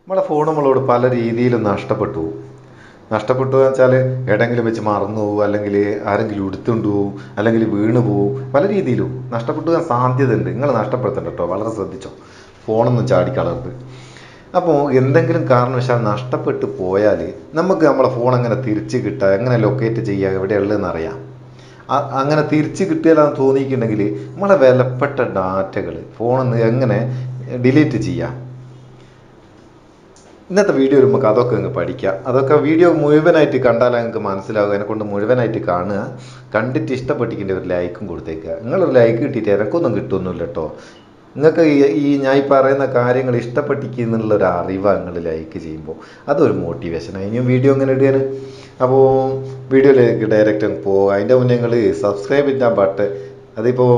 നമ്മളെ ഫോൺ നമ്മളോട് പല രീതിയിലും നഷ്ടപ്പെട്ടു പോകും നഷ്ടപ്പെട്ടു എന്ന് വെച്ചാൽ എവിടെയെങ്കിലും വെച്ച് മറന്നു പോകും അല്ലെങ്കിൽ ആരെങ്കിലും എടുത്തുകൊണ്ട് പോകും അല്ലെങ്കിൽ വീണ് പോകും പല രീതിയിലും നഷ്ടപ്പെട്ടു പോകാൻ സാധ്യത ഉണ്ട് നിങ്ങൾ നഷ്ടപ്പെടുത്തണ്ട കേട്ടോ വളരെ ശ്രദ്ധിച്ചോ ഫോണൊന്നും ചാടിക്കളർന്ന് അപ്പോൾ എന്തെങ്കിലും കാരണവശാൽ നഷ്ടപ്പെട്ടു പോയാൽ നമുക്ക് നമ്മളെ ഫോൺ എങ്ങനെ തിരിച്ച് കിട്ടുക എങ്ങനെ ലൊക്കേറ്റ് ചെയ്യുക എവിടെയുള്ളതെന്ന് അറിയാം അ- അങ്ങനെ തിരിച്ച് കിട്ടിയാലെന്ന് തോന്നിയിട്ടുണ്ടെങ്കിൽ നമ്മളെ വിലപ്പെട്ട ഡാറ്റകൾ ഫോണിൽ നിന്ന് എങ്ങനെ ഡിലീറ്റ് ചെയ്യാം ഇന്നത്തെ വീഡിയോ നമുക്ക് അതൊക്കെ അങ്ങ് പഠിക്കാം അതൊക്കെ വീഡിയോ മുഴുവനായിട്ട് കണ്ടാൽ നിങ്ങൾക്ക് മനസ്സിലാവുക അതിനെ കൊണ്ട് മുഴുവനായിട്ട് കാണുക കണ്ടിട്ട് ഇഷ്ടപ്പെട്ടിട്ട് ഒരു ലൈക്കും കൊടുത്തേക്കുക നിങ്ങളൊരു ലൈക്ക് കിട്ടിയിട്ട് എനക്കൊന്നും കിട്ടുമൊന്നുമില്ല കേട്ടോ നിങ്ങൾക്ക് ഈ ഈ ഞാൻ ഈ പറയുന്ന കാര്യങ്ങൾ ഇഷ്ടപ്പെട്ടിരിക്കുന്നുള്ള ഒരു അറിവാണ് നിങ്ങൾ ലൈക്ക് ചെയ്യുമ്പോൾ അതൊരു മോട്ടിവേഷനാണ് ഇനിയും വീഡിയോ ഇങ്ങനെ ഇടുകയാണ് അപ്പോൾ വീഡിയോയിലേക്ക് ഡയറക്റ്റ് അങ്ങ് പോകുക അതിൻ്റെ മുന്നേ നിങ്ങൾ സബ്സ്ക്രൈബ് ചെയ്യാൻ പാട്ട് അതിപ്പോൾ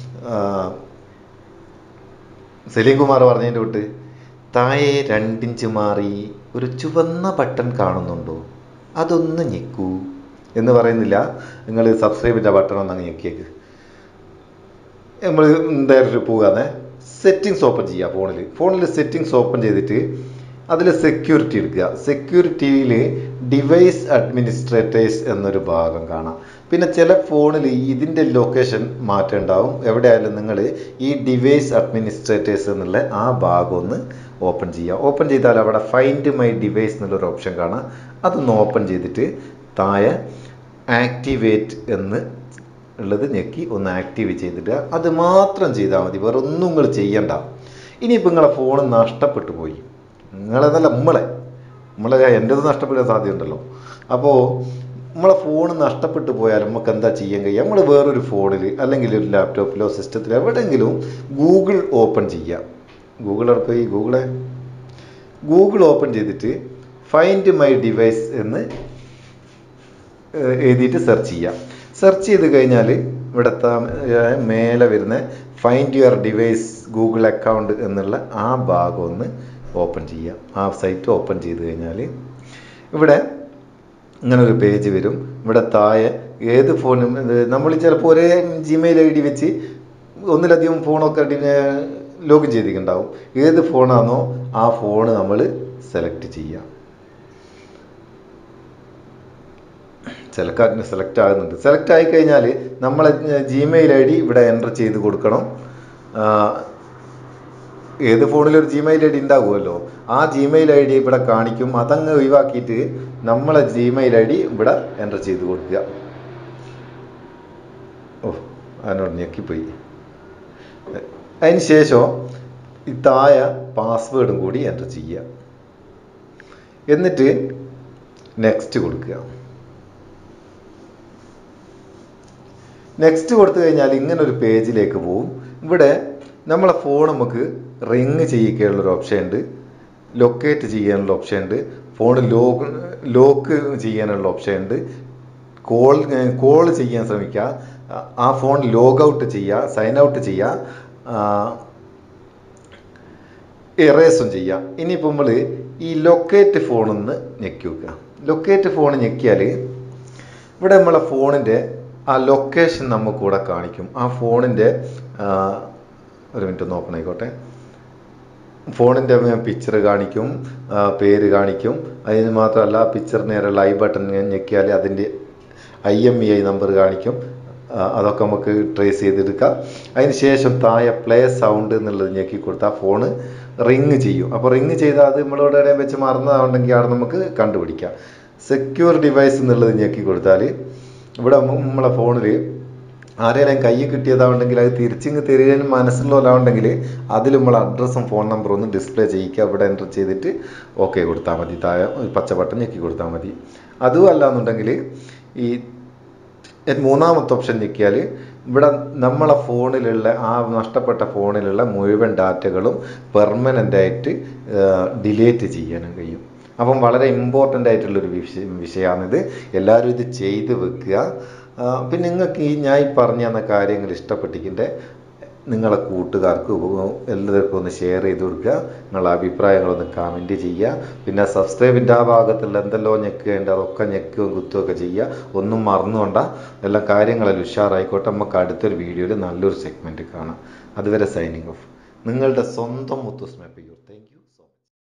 സലീം കുമാർ പറഞ്ഞതിൻ്റെ തൊട്ട് താഴെ രണ്ടിഞ്ച് മാറി ഒരു ചുവന്ന ബട്ടൺ കാണുന്നുണ്ടോ അതൊന്ന് ഞെക്കൂ എന്ന് പറയുന്നില്ല നിങ്ങൾ സബ്സ്ക്രൈബ് ചെയ്ത ബട്ടൺ ഒന്ന് അങ്ങ് ഞെക്കിയേക്ക് നമ്മൾ ഡയറക്റ്റ് പോകാതെ സെറ്റിങ്സ് ഓപ്പൺ ചെയ്യുക ഫോണിൽ ഫോണിൽ സെറ്റിങ്സ് ഓപ്പൺ ചെയ്തിട്ട് അതിൽ സെക്യൂരിറ്റി എടുക്കുക സെക്യൂരിറ്റിയിൽ ഡിവൈസ് അഡ്മിനിസ്ട്രേറ്റേഴ്സ് എന്നൊരു ഭാഗം കാണാം പിന്നെ ചില ഫോണിൽ ഇതിൻ്റെ ലൊക്കേഷൻ മാറ്റം ഉണ്ടാവും എവിടെയായാലും നിങ്ങൾ ഈ ഡിവൈസ് അഡ്മിനിസ്ട്രേറ്റേഴ്സ് എന്നുള്ള ആ ഭാഗം ഒന്ന് ഓപ്പൺ ചെയ്യുക ഓപ്പൺ ചെയ്താൽ അവിടെ ഫൈൻഡ് മൈ ഡിവൈസ് എന്നുള്ളൊരു ഓപ്ഷൻ കാണാം അതൊന്ന് ഓപ്പൺ ചെയ്തിട്ട് താഴെ ആക്ടിവേറ്റ് എന്ന് ഉള്ളത് ഞെക്കി ഒന്ന് ആക്റ്റീവ് ചെയ്തിട്ട് അത് മാത്രം ചെയ്താൽ മതി വേറെ ഒന്നും നിങ്ങൾ ചെയ്യണ്ട ഇനിയിപ്പോൾ നിങ്ങളെ ഫോൺ നഷ്ടപ്പെട്ടു പോയി നിങ്ങളെന്നല്ല നമ്മളെ നമ്മളെ എൻ്റെത് നഷ്ടപ്പെടാൻ സാധ്യതയുണ്ടല്ലോ അപ്പോൾ നമ്മളെ ഫോൺ നഷ്ടപ്പെട്ടു പോയാൽ നമുക്ക് എന്താ ചെയ്യാൻ കഴിയുക നമ്മൾ വേറൊരു ഫോണിൽ അല്ലെങ്കിൽ ഒരു ലാപ്ടോപ്പിലോ സിസ്റ്റത്തിലോ എവിടെയെങ്കിലും ഗൂഗിൾ ഓപ്പൺ ചെയ്യുക ഗൂഗിൾ പോയി ഗൂഗിളെ ഗൂഗിൾ ഓപ്പൺ ചെയ്തിട്ട് ഫൈൻഡ് മൈ ഡിവൈസ് എന്ന് ഏഹ് എഴുതിയിട്ട് സെർച്ച് ചെയ്യാം സെർച്ച് ചെയ്ത് കഴിഞ്ഞാൽ ഇവിടുത്തെ ഏഹ് മേലെ വരുന്ന find your device Google account എന്നുള്ള ആ ഭാഗം ഒന്ന് ഓപ്പൺ ചെയ്യാം ആ സൈറ്റ് ഓപ്പൺ ചെയ്ത് കഴിഞ്ഞാൽ ഇവിടെ ഇങ്ങനെ ഒരു പേജ് വരും ഇവിടെ താഴെ ഏത് ഫോണും നമ്മൾ ചിലപ്പോൾ ഒരേ ജിമെയിൽ ഐ ഡി വെച്ച് ഒന്നിലധികം ഫോണൊക്കെ ലോഗിൻ ചെയ്തിട്ടുണ്ടാവും ഏത് ഫോണാണോ ആ ഫോൺ നമ്മൾ സെലക്ട് ചെയ്യാം സെലക്ട് സെലക്ട് ആകുന്നുണ്ട് സെലക്ട് ആയി കഴിഞ്ഞാൽ നമ്മളെ ജിമെയിൽ ഐ ഡി ഇവിടെ എൻ്റർ ചെയ്ത് കൊടുക്കണം ആ, ഏത് ഫോണിലും ഒരു ജിമെയിൽ ഐ ഡി ഉണ്ടാകുമല്ലോ ആ ജിമെയിൽ ഐ ഡി ഇവിടെ കാണിക്കും അതങ്ങ് ഒഴിവാക്കിയിട്ട് നമ്മളെ ജിമെയിൽ ഐ ഡി ഇവിടെ എൻ്റർ ചെയ്ത് കൊടുക്കുക ഓ അതിനോട് ഞെക്കിപ്പോയി അതിന് ശേഷം ഈ താഴെ പാസ്വേഡും കൂടി എൻ്റർ ചെയ്യുക എന്നിട്ട് നെക്സ്റ്റ് കൊടുക്കുക നെക്സ്റ്റ് കൊടുത്തു കഴിഞ്ഞാൽ ഇങ്ങനെ ഒരു പേജിലേക്ക് പോവും ഇവിടെ നമ്മളെ ഫോൺ നമുക്ക് റിങ് ചെയ്യിക്കാനുള്ളൊരു ഓപ്ഷൻ ഉണ്ട് ലൊക്കേറ്റ് ചെയ്യാനുള്ള ഓപ്ഷൻ ഉണ്ട് ഫോൺ ലോക്ക് ലോക്ക് ചെയ്യാനുള്ള ഓപ്ഷൻ ഉണ്ട് കോൾ കോൾ ചെയ്യാൻ ശ്രമിക്കുക ആ ഫോൺ ലോഗ് ഔട്ട് ചെയ്യുക സൈൻ ഔട്ട് ചെയ്യുക എറേസും ചെയ്യാം ഇനിയിപ്പോൾ നമ്മൾ ഈ ലൊക്കേറ്റ് ഫോണൊന്ന് ഞെക്കി വെക്കുക ലൊക്കേറ്റ് ഫോൺ ഞെക്കിയാൽ ഇവിടെ നമ്മളെ ഫോണിൻ്റെ ആ ലൊക്കേഷൻ നമുക്ക് ഇവിടെ കാണിക്കും ആ ഫോണിൻ്റെ ഒരു മിനിറ്റ് ഒന്ന് ഓപ്പൺ ആയിക്കോട്ടെ ഫോണിൻ്റെ പിക്ചർ കാണിക്കും ആ, പേര് കാണിക്കും അതിന് മാത്രമല്ല പിക്ചർ നേരെയുള്ള ഐ ബട്ടൺ ഞെക്കിയാൽ അതിൻ്റെ I M E I number കാണിക്കും ആ, അതൊക്കെ നമുക്ക് ട്രേസ് ചെയ്തെടുക്കാം അതിന് ശേഷം താഴെ പ്ലേ സൗണ്ട് എന്നുള്ളത് ഞെക്കി കൊടുത്താൽ ഫോണ് റിങ് ചെയ്യും അപ്പോൾ റിങ് ചെയ്താൽ അത് നമ്മളിവിടെ എവിടെയും വെച്ച് മറന്നതാണെങ്കിൽ അവിടെ നമുക്ക് കണ്ടുപിടിക്കാം സെക്യൂർ ഡിവൈസ് എന്നുള്ളത് ഞെക്കി കൊടുത്താൽ ഇവിടെ നമ്മ- നമ്മളെ ഫോണിൽ ആരെങ്കിലും കൈ കിട്ടിയതാവുണ്ടെങ്കിൽ അത് തിരിച്ചിങ്ങ് തരുവാൻ മനസ്സിലുള്ളതാവുണ്ടെങ്കിൽ അതിൽ നമ്മൾ അഡ്രസ്സും ഫോൺ നമ്പറും ഒന്ന് ഡിസ്പ്ലേ ചെയ്യിക്കുക ഇവിടെ എൻ്റർ ചെയ്തിട്ട് ഓക്കെ കൊടുത്താൽ മതി താഴെ ഒരു പച്ച ബട്ടൺ ഞെക്കി കൊടുത്താൽ മതി അതും അല്ല എന്നുണ്ടെങ്കിൽ ഈ ഏ- മൂന്നാമത്തെ ഓപ്ഷൻ ഞെക്കിയാൽ ഇവിടെ നമ്മളെ ഫോണിലുള്ള ആ നഷ്ടപ്പെട്ട ഫോണിലുള്ള മുഴുവൻ ഡാറ്റകളും പെർമനൻ്റ് ആയിട്ട് ഡിലേറ്റ് ചെയ്യാനും കഴിയും അപ്പം വളരെ ഇമ്പോർട്ടൻ്റ് ആയിട്ടുള്ളൊരു വിഷയം വിഷയമാണിത് എല്ലാവരും ഇത് ചെയ്ത് വെക്കുക ആ, പിന്നെ നിങ്ങൾക്ക് ഈ ഞാൻ ഈ പറഞ്ഞു തന്ന കാര്യങ്ങൾ ഇഷ്ടപ്പെട്ടിട്ടുണ്ട് നിങ്ങളെ കൂട്ടുകാർക്ക് ഉ- എല്ലാവർക്കും ഒന്ന് ഷെയർ ചെയ്ത് കൊടുക്കുക നിങ്ങളുടെ അഭിപ്രായങ്ങളൊന്ന് കമൻറ്റ് ചെയ്യുക പിന്നെ സബ്സ്ക്രൈബിൻ്റെ ആ ഭാഗത്തുള്ള എന്തെല്ലോ ഞെക്കേണ്ട അതൊക്കെ ഞെക്കുകയും കുത്തുകയൊക്കെ ചെയ്യുക ഒന്നും മറന്നുകൊണ്ട എല്ലാ കാര്യങ്ങളും ഉഷാറായിക്കോട്ടെ നമുക്ക് അടുത്തൊരു വീഡിയോയിൽ നല്ലൊരു സെഗ്മെൻറ്റ് കാണാം അതുവരെ സൈനിങ് ഓഫ് നിങ്ങളുടെ സ്വന്തം മുത്തുസ്മ പിയൂർ താങ്ക് യു